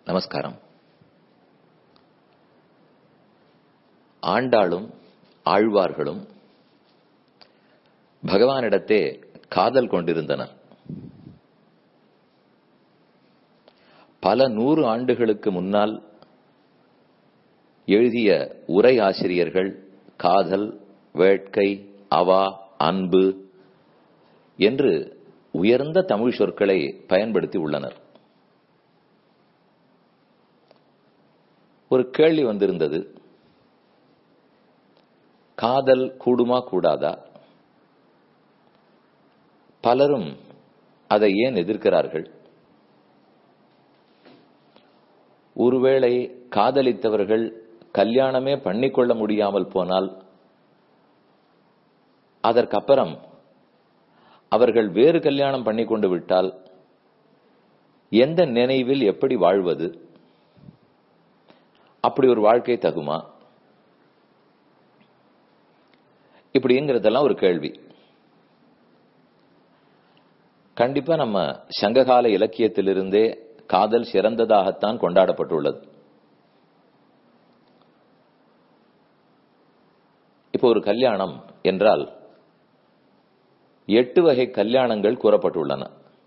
நமஸ்காரம் ஆண்டாளும் ஆழ்வார்களும் பகவானிடத்தே காதல் கொண்டிருந்தனர் பல நூறு ஆண்டுகளுக்கு முன்னால் எழுதிய உரை ஆசிரியர்கள் காதல் வேட்கை அவா அன்பு என்று உயர்ந்த தமிழ் சொற்களை பயன்படுத்தி உள்ளனர் ஒரு கேள்வி வந்திருந்தது காதல் கூடுமா கூடாதா பலரும் அதை ஏன் எதிர்க்கிறார்கள் ஒருவேளை காதலித்தவர்கள் கல்யாணமே பண்ணிக்கொள்ள முடியாமல் போனால் அதற்கப்புறம் அவர்கள் வேறு கல்யாணம் பண்ணிக்கொண்டு விட்டால் எந்த நினைவில் எப்படி வாழ்வது அப்படி ஒரு வாழ்க்கை தகுமா இப்படிங்கிறதெல்லாம் ஒரு கேள்வி கண்டிப்பா நம்ம சங்ககால இலக்கியத்திலிருந்தே காதல் சிறந்ததாகத்தான் கொண்டாடப்பட்டுள்ளது இப்போ ஒரு கல்யாணம் என்றால் எட்டு வகை கல்யாணங்கள் கூறப்பட்டுள்ளன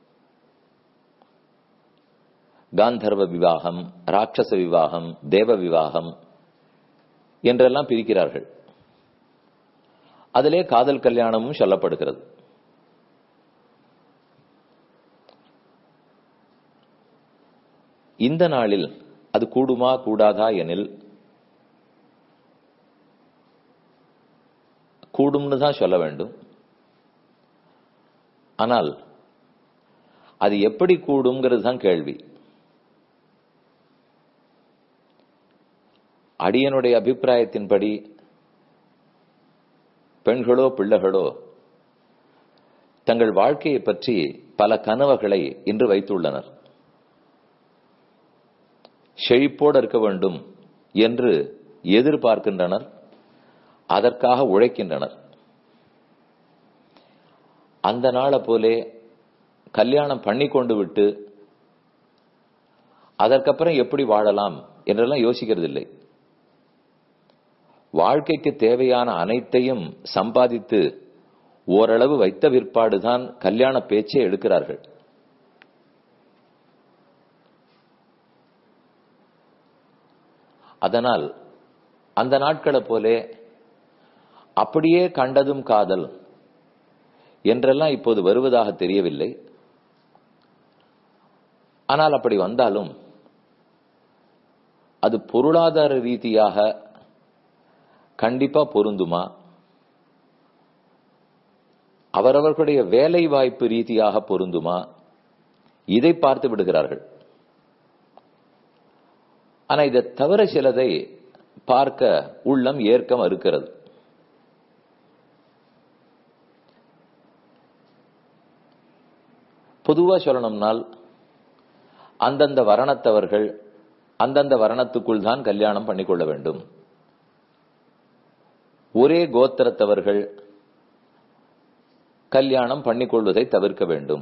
காந்தர்வ விவாகம் ராட்சச விவாகம் தேவ விவாகம் என்றெல்லாம் பிரிக்கிறார்கள் அதிலே காதல் கல்யாணமும் சொல்லப்படுகிறது இந்த நாளில் அது கூடுமா கூடாதா எனில் கூடும்னு தான் சொல்ல வேண்டும் ஆனால் அது எப்படி கூடுங்கிறது தான் கேள்வி அடியனுடைய அபிப்பிராயத்தின்படி பெண்களோ பிள்ளைகளோ தங்கள் வாழ்க்கையை பற்றி பல கனவுகளை இன்று வைத்துள்ளனர் செழிப்போடு இருக்க வேண்டும் என்று எதிர்பார்க்கின்றனர் அதற்காக உழைக்கின்றனர் அந்த நாளை போலே கல்யாணம் பண்ணி கொண்டு விட்டு அதற்கப்புறம் எப்படி வாழலாம் என்றெல்லாம் யோசிக்கிறது இல்லை வாழ்க்கைக்கு தேவையான அனைத்தையும் சம்பாதித்து ஓரளவு வைத்த விற்பாடுதான் கல்யாண பேச்சை எடுக்கிறார்கள் அதனால் அந்த நாட்களை போலே அப்படியே கண்டதும் காதல் என்றெல்லாம் இப்போது வருவதாக தெரியவில்லை ஆனால் அப்படி வந்தாலும் அது பொருளாதார ரீதியாக கண்டிப்பா பொருந்துமா அவரவர்களுடைய வேலை வாய்ப்பு ரீதியாக பொருந்துமா இதை பார்த்து விடுகிறார்கள் ஆனா இதை தவிர சிலதை பார்க்க உள்ளம் ஏற்க மறுக்கிறது பொதுவா சொல்லணும்னால் அந்தந்த வரணத்தவர்கள் அந்தந்த வரணத்துக்குள் தான் கல்யாணம் பண்ணிக்கொள்ள வேண்டும் ஒரே கோத்திரத்தவர்கள் கல்யாணம் பண்ணிக்கொள்வதை தவிர்க்க வேண்டும்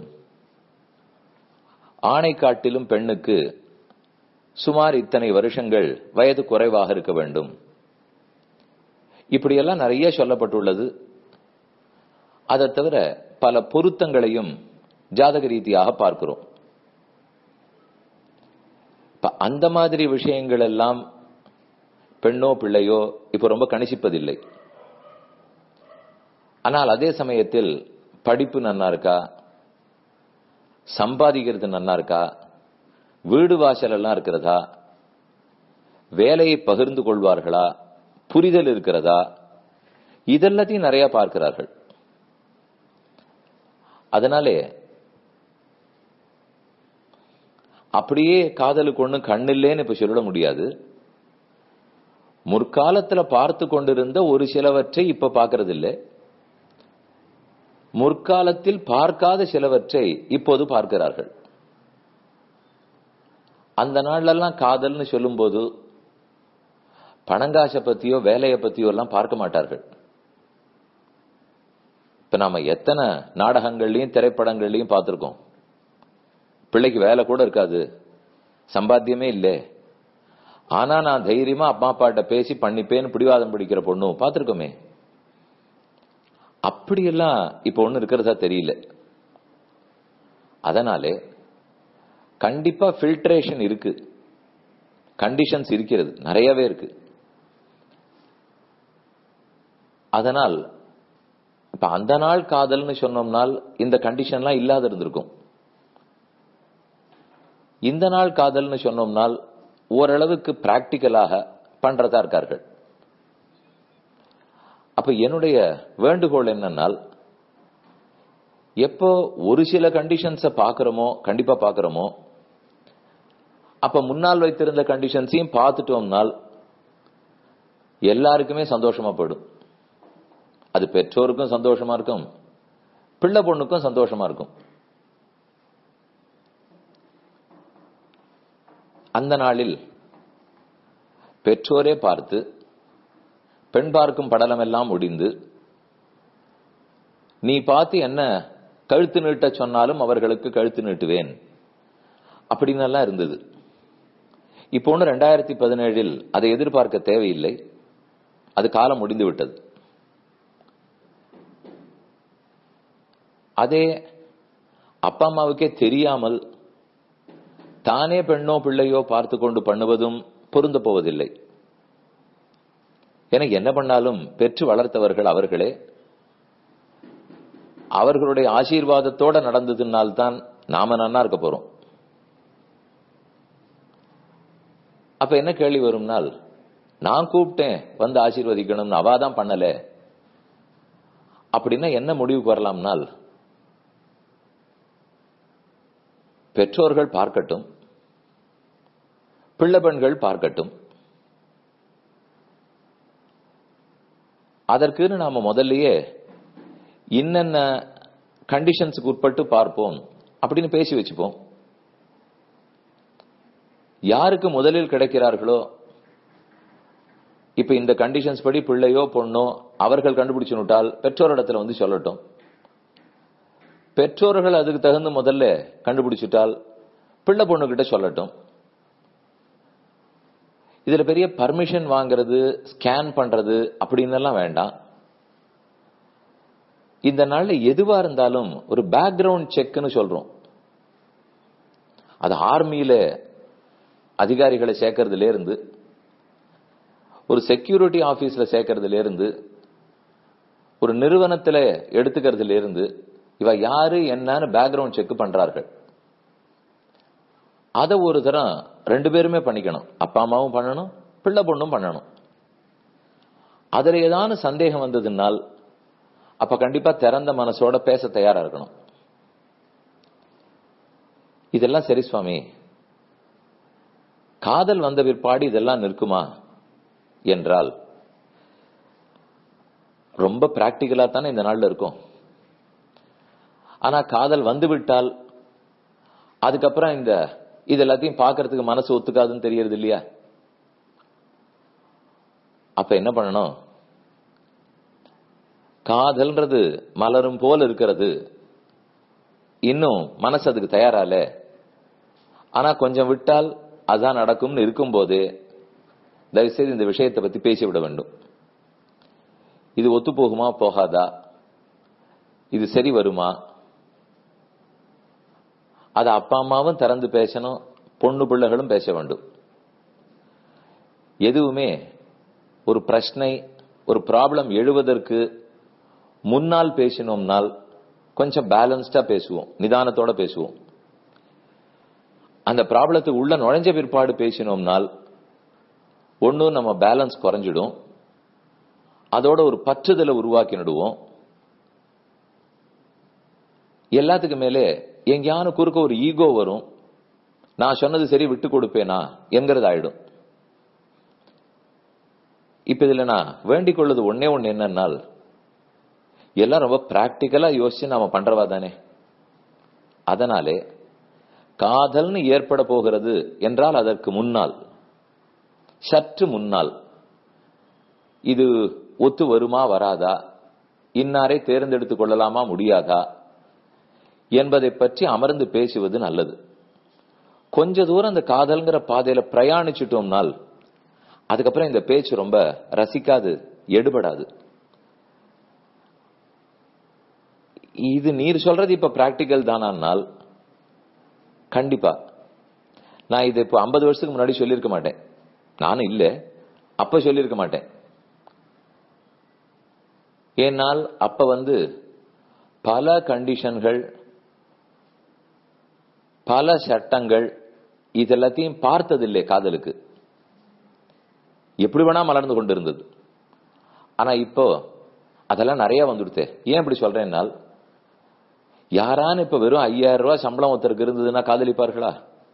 ஆணை காட்டிலும் பெண்ணுக்கு சுமார் இத்தனை வருஷங்கள் வயது குறைவாக இருக்க வேண்டும் இப்படியெல்லாம் நிறைய சொல்லப்பட்டுள்ளது அதை தவிர பல பொருத்தங்களையும் ஜாதக ரீதியாக பார்க்கிறோம் அந்த மாதிரி விஷயங்கள் எல்லாம் பெண்ணோ பிள்ளையோ இப்ப ரொம்ப கணிசிப்பதில்லை ஆனால் அதே சமயத்தில் படிப்பு நன்னா இருக்கா சம்பாதிக்கிறது நன்னா இருக்கா வீடு வாசல் எல்லாம் இருக்கிறதா வேலையை பகிர்ந்து கொள்வார்களா புரிதல் இருக்கிறதா இதெல்லாத்தையும் நிறைய பார்க்கிறார்கள் அதனாலே அப்படியே காதலுக்கு ஒண்ணும் கண்ணில்லேன்னு இப்ப சொல்லிட முடியாது முற்காலத்துல பார்த்து கொண்டிருந்த ஒரு சிலவற்றை இப்ப பார்க்கறது இல்லை முற்காலத்தில் பார்க்காத சிலவற்றை இப்போது பார்க்கிறார்கள் அந்த நாள்லாம் காதல்னு சொல்லும்போது பணங்காசை பத்தியோ வேலையை பத்தியோ எல்லாம் பார்க்க மாட்டார்கள் இப்ப நாம எத்தனை நாடகங்கள்லயும் திரைப்படங்கள்லயும் பார்த்திருக்கோம் பிள்ளைக்கு வேலை கூட இருக்காது சம்பாத்தியமே இல்லை ஆனா நான் தைரியமா அப்பா அப்பாட்ட பேசி பண்ணிப்பேன்னு பிடிவாதம் பிடிக்கிற பொண்ணு பார்த்திருக்கோமே அப்படியெல்லாம் இப்ப ஒண்ணு இருக்கிறதா தெரியல அதனாலே கண்டிப்பா ஃபில்ட்ரேஷன் இருக்கு கண்டிஷன்ஸ் இருக்கிறது நிறையவே இருக்கு அதனால் இப்ப அந்த நாள் காதல்னு சொன்னோம்னால் இந்த கண்டிஷன்லாம் இல்லாத இருந்திருக்கும் இந்த நாள் காதல்னு சொன்னோம்னால் ஓரளவுக்கு பிராக்டிக்கலாக பண்றதா இருக்கார்கள் அப்ப என்னுடைய வேண்டுகோள் என்னன்னால் எப்போ ஒரு சில கண்டிஷன்ஸ பாக்குறோமோ கண்டிப்பா பாக்குறோமோ அப்ப முன்னால் வைத்திருந்த கண்டிஷன்ஸையும் பார்த்துட்டோம்னால் எல்லாருக்குமே சந்தோஷமா போயிடும் அது பெற்றோருக்கும் சந்தோஷமா இருக்கும் பிள்ளை பொண்ணுக்கும் சந்தோஷமா இருக்கும் அந்த நாளில் பெற்றோரே பார்த்து பெண் பார்க்கும் படலம் எல்லாம் முடிந்து நீ பார்த்து என்ன கழுத்து நீட்ட சொன்னாலும் அவர்களுக்கு கழுத்து நீட்டுவேன் அப்படின்னு எல்லாம் இருந்தது இப்போ ஒன்று ரெண்டாயிரத்தி பதினேழில் அதை எதிர்பார்க்க தேவையில்லை அது காலம் முடிந்து விட்டது அதே அப்பா அம்மாவுக்கே தெரியாமல் தானே பெண்ணோ பிள்ளையோ பார்த்து கொண்டு பண்ணுவதும் பொருந்த போவதில்லை என என்ன பண்ணாலும் பெற்று வளர்த்தவர்கள் அவர்களே அவர்களுடைய ஆசீர்வாதத்தோட நடந்ததுனால்தான் நாம நன்னா இருக்க போறோம் அப்ப என்ன கேள்வி வரும்னால் நான் கூப்பிட்டேன் வந்து ஆசீர்வதிக்கணும்னு அவாதான் பண்ணல அப்படின்னா என்ன முடிவுக்கு வரலாம்னால் பெற்றோர்கள் பார்க்கட்டும் பிள்ளை பெண்கள் பார்க்கட்டும் அதற்குன்னு நாம முதல்லயே இன்னென்ன கண்டிஷன்ஸுக்கு உட்பட்டு பார்ப்போம் அப்படின்னு பேசி வச்சுப்போம் யாருக்கு முதலில் கிடைக்கிறார்களோ இப்ப இந்த கண்டிஷன்ஸ் படி பிள்ளையோ பொண்ணோ அவர்கள் கண்டுபிடிச்சு விட்டால் பெற்றோரிடத்துல வந்து சொல்லட்டும் பெற்றோர்கள் அதுக்கு தகுந்த முதல்ல கண்டுபிடிச்சிட்டால் பிள்ளை பொண்ணு கிட்ட சொல்லட்டும் இதுல பெரிய பர்மிஷன் வாங்குறது ஸ்கேன் பண்றது அப்படின்னு எல்லாம் வேண்டாம் இந்த நாள்ல எதுவா இருந்தாலும் ஒரு பேக்ரவுண்ட் செக்னு சொல்றோம் அது ஆர்மியில அதிகாரிகளை சேர்க்கறதுல இருந்து ஒரு செக்யூரிட்டி ஆபீஸ்ல சேர்க்கறதுல இருந்து ஒரு நிறுவனத்துல எடுத்துக்கிறதுல இருந்து இவ யாரு என்னன்னு பேக்ரவுண்ட் செக் பண்றார்கள் அதை ஒரு தரம் ரெண்டு பேருமே பண்ணிக்கணும் அப்பா அம்மாவும் பண்ணணும் பிள்ளை பொண்ணும் பண்ணணும் அதுல ஏதான சந்தேகம் வந்ததுனால் அப்ப கண்டிப்பா திறந்த மனசோட பேச தயாரா இருக்கணும் இதெல்லாம் சரி சுவாமி காதல் வந்த பிற்பாடு இதெல்லாம் நிற்குமா என்றால் ரொம்ப பிராக்டிக்கலா தானே இந்த நாள்ல இருக்கும் ஆனா காதல் வந்து விட்டால் அதுக்கப்புறம் இந்த இது எல்லாத்தையும் பாக்குறதுக்கு மனசு ஒத்துக்காதுன்னு தெரியறது இல்லையா அப்ப என்ன பண்ணணும் காதல்ன்றது மலரும் போல இருக்கிறது இன்னும் மனசு அதுக்கு தயாரால ஆனா கொஞ்சம் விட்டால் அதான் நடக்கும்னு இருக்கும்போது தயவுசெய்து இந்த விஷயத்தை பத்தி பேசிவிட வேண்டும் இது ஒத்து போகுமா போகாதா இது சரி வருமா அது அப்பா அம்மாவும் திறந்து பேசணும் பொண்ணு பிள்ளைகளும் பேச வேண்டும் எதுவுமே ஒரு பிரச்சனை ஒரு ப்ராப்ளம் எழுவதற்கு முன்னால் பேசினோம்னால் கொஞ்சம் பேலன்ஸ்டா பேசுவோம் நிதானத்தோட பேசுவோம் அந்த ப்ராப்ளத்துக்கு உள்ள நுழைஞ்ச பிற்பாடு பேசினோம்னால் ஒன்னும் நம்ம பேலன்ஸ் குறைஞ்சிடும் அதோட ஒரு பற்றுதலை உருவாக்கிடுவோம் எல்லாத்துக்கு மேலே எங்கேயான குறுக்க ஒரு ஈகோ வரும் நான் சொன்னது சரி விட்டு கொடுப்பேனா என்கிறது ஆயிடும் இப்ப இதுல நான் வேண்டிக் கொள்வது ஒன்னே ஒண்ணு என்னன்னால் எல்லாம் ரொம்ப பிராக்டிக்கலா யோசிச்சு நாம பண்றவா தானே அதனாலே காதல்னு ஏற்பட போகிறது என்றால் அதற்கு முன்னால் சற்று முன்னால் இது ஒத்து வருமா வராதா இன்னாரை தேர்ந்தெடுத்துக் கொள்ளலாமா முடியாதா என்பதை பற்றி அமர்ந்து பேசுவது நல்லது கொஞ்ச தூரம் அந்த காதல்ங்கிற பாதையில பிரயாணிச்சிட்டோம்னால் அதுக்கப்புறம் இந்த பேச்சு ரொம்ப ரசிக்காது எடுபடாது இது நீர் சொல்றது இப்ப பிராக்டிக்கல் தானால் கண்டிப்பா நான் இது இப்போ ஐம்பது வருஷத்துக்கு முன்னாடி சொல்லியிருக்க மாட்டேன் நானும் இல்ல அப்ப சொல்லியிருக்க மாட்டேன் ஏனால் அப்ப வந்து பல கண்டிஷன்கள் பல சட்டங்கள் இதெல்லாத்தையும் பார்த்ததில்லை காதலுக்கு எப்படி வேணா மலர்ந்து கொண்டு இருந்தது ஆனா இப்போ அதெல்லாம் நிறைய வந்துடுத்தே ஏன் இப்படி சொல்றேன்னால் யாரான்னு இப்ப வெறும் ஐயாயிரம் ரூபாய் சம்பளம் ஒருத்தருக்கு இருந்ததுன்னா காதலிப்பார்களா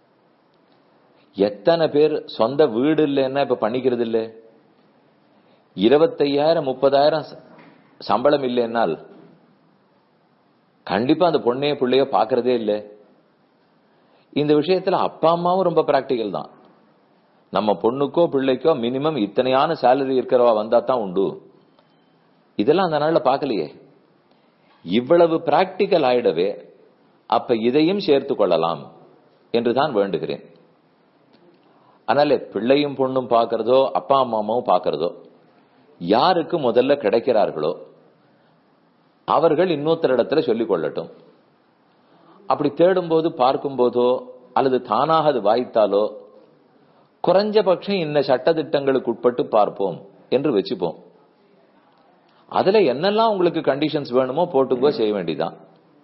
எத்தனை பேர் சொந்த வீடு இல்லைன்னா இப்ப பண்ணிக்கிறது இல்லை இருபத்தையாயிரம் முப்பதாயிரம் சம்பளம் இல்லைன்னால் கண்டிப்பா அந்த பொண்ணையோ பிள்ளையோ பாக்குறதே இல்லை இந்த விஷயத்துல அப்பா அம்மாவும் ரொம்ப பிராக்டிக்கல் தான் நம்ம பொண்ணுக்கோ பிள்ளைக்கோ மினிமம் இத்தனையான சேலரி இருக்கிறவா வந்தா தான் உண்டு இதெல்லாம் அந்த நாள்ல பார்க்கலையே இவ்வளவு பிராக்டிக்கல் ஆயிடவே அப்ப இதையும் சேர்த்து கொள்ளலாம் என்றுதான் வேண்டுகிறேன் அதனால பிள்ளையும் பொண்ணும் பார்க்கறதோ அப்பா அம்மாவும் பார்க்கறதோ யாருக்கு முதல்ல கிடைக்கிறார்களோ அவர்கள் இன்னொருத்தரிடத்துல சொல்லிக் கொள்ளட்டும் அப்படி தேடும்போது பார்க்கும்போதோ அல்லது தானாக அது வாய்த்தாலோ குறைஞ்சபட்சம் இந்த சட்டத்திட்டங்களுக்கு உட்பட்டு பார்ப்போம் என்று வச்சுப்போம் அதுல என்னெல்லாம் உங்களுக்கு கண்டிஷன்ஸ் வேணுமோ போட்டுக்கோ செய்ய வேண்டிதான்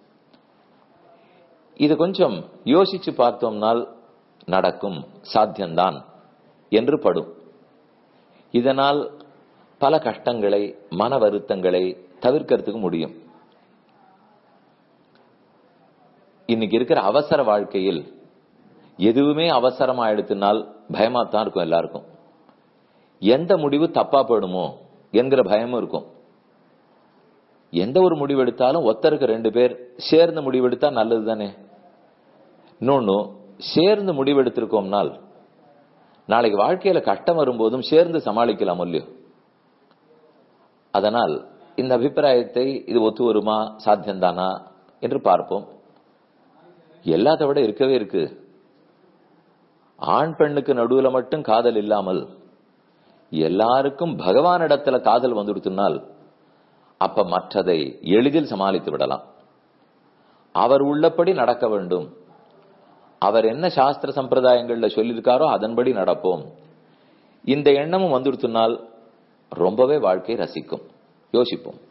இது கொஞ்சம் யோசிச்சு பார்த்தோம்னால் நடக்கும் சாத்தியம்தான் என்று படும் இதனால் பல கஷ்டங்களை மன வருத்தங்களை தவிர்க்கிறதுக்கு முடியும் இன்னைக்கு இருக்கிற அவசர வாழ்க்கையில் எதுவுமே அவசரமா எடுத்தினால் பயமாத்தான் இருக்கும் எல்லாருக்கும் எந்த முடிவு தப்பா போயிடுமோ என்கிற பயமும் இருக்கும் எந்த ஒரு முடிவு எடுத்தாலும் ஒத்தருக்கு ரெண்டு பேர் சேர்ந்து முடிவெடுத்தா நல்லது தானே இன்னொன்னு சேர்ந்து முடிவெடுத்திருக்கோம்னால் நாளைக்கு வாழ்க்கையில கஷ்டம் வரும்போதும் சேர்ந்து சமாளிக்கலாம் இல்லையோ அதனால் இந்த அபிப்பிராயத்தை இது ஒத்து வருமா சாத்தியம்தானா என்று பார்ப்போம் எல்லாத்த விட இருக்கவே இருக்கு ஆண் பெண்ணுக்கு நடுவுல மட்டும் காதல் இல்லாமல் எல்லாருக்கும் பகவானிடத்துல காதல் வந்துடுத்துனால் அப்ப மற்றதை எளிதில் சமாளித்து விடலாம் அவர் உள்ளபடி நடக்க வேண்டும் அவர் என்ன சாஸ்திர சம்பிரதாயங்கள்ல சொல்லியிருக்காரோ அதன்படி நடப்போம் இந்த எண்ணமும் வந்துடுத்துனால் ரொம்பவே வாழ்க்கை ரசிக்கும் யோசிப்போம்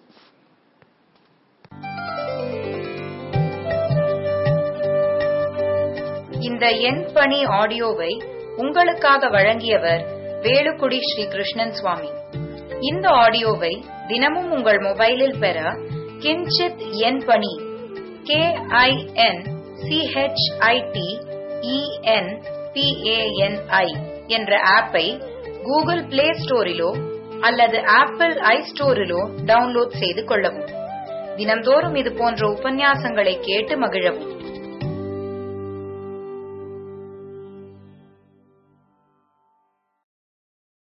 இந்த எண் பணி ஆடியோவை உங்களுக்காக வழங்கியவர் வேலுக்குடி ஸ்ரீ கிருஷ்ணன் சுவாமி இந்த ஆடியோவை தினமும் உங்கள் மொபைலில் பெற கிஞ்சித் எண் பணி கே ஐ என் சிஹெச்ஐடி இஎன் பிஏஎன்ஐ என்ற ஆப்பை கூகுள் பிளே ஸ்டோரிலோ அல்லது ஆப்பிள் ஐ ஸ்டோரிலோ டவுன்லோட் செய்து கொள்ளவும் தினந்தோறும் இது போன்ற உபன்யாசங்களை கேட்டு மகிழவும்